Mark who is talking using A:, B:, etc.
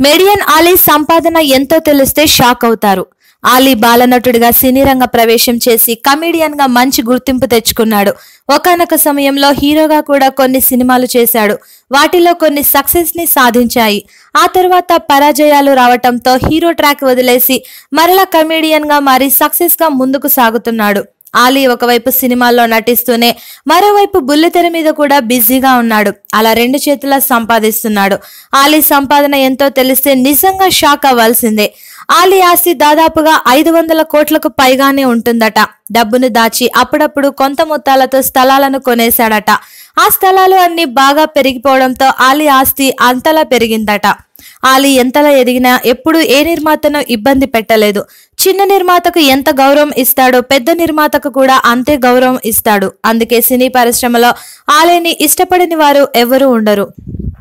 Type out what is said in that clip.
A: మెడియన్ ఆలీ సంపాదన ఎంతో తెలిస్తే షాక్ అవుతారు ఆలీ బాలనటుడిగా సినీ రంగ ప్రవేశం చేసి కమీడియన్ గా మంచి గుర్తింపు తెచ్చుకున్నాడు ఒకానొక సమయంలో హీరోగా కూడా కొన్ని సినిమాలు చేశాడు వాటిలో కొన్ని సక్సెస్ ని సాధించాయి ఆ తర్వాత పరాజయాలు రావటంతో హీరో ట్రాక్ వదిలేసి మరలా కమీడియన్ గా మారి సక్సెస్ గా ముందుకు సాగుతున్నాడు ఆలీ ఒకవైపు సినిమాల్లో నటిస్తూనే మరోవైపు బుల్లితెర మీద కూడా బిజీగా ఉన్నాడు అలా రెండు చేతుల సంపాదిస్తున్నాడు ఆలీ సంపాదన ఎంతో తెలిస్తే నిజంగా షాక్ అవ్వాల్సిందే ఆలీ ఆస్తి దాదాపుగా ఐదు వందల కోట్లకు పైగానే ఉంటుందట డబ్బును దాచి అప్పుడప్పుడు కొంత మొత్తాలతో స్థలాలను కొనేశాడట ఆ స్థలాలు అన్ని బాగా పెరిగిపోవడంతో ఆలీ ఆస్తి అంతలా పెరిగిందట ఆలీ ఎంతలా ఎదిగినా ఎప్పుడు ఏ నిర్మాతను ఇబ్బంది పెట్టలేదు చిన్న నిర్మాతకు ఎంత గౌరవం ఇస్తాడో పెద్ద నిర్మాతకు కూడా అంతే గౌరవం ఇస్తాడు అందుకే సినీ పరిశ్రమలో ఆలీని ఇష్టపడని వారు ఎవరు ఉండరు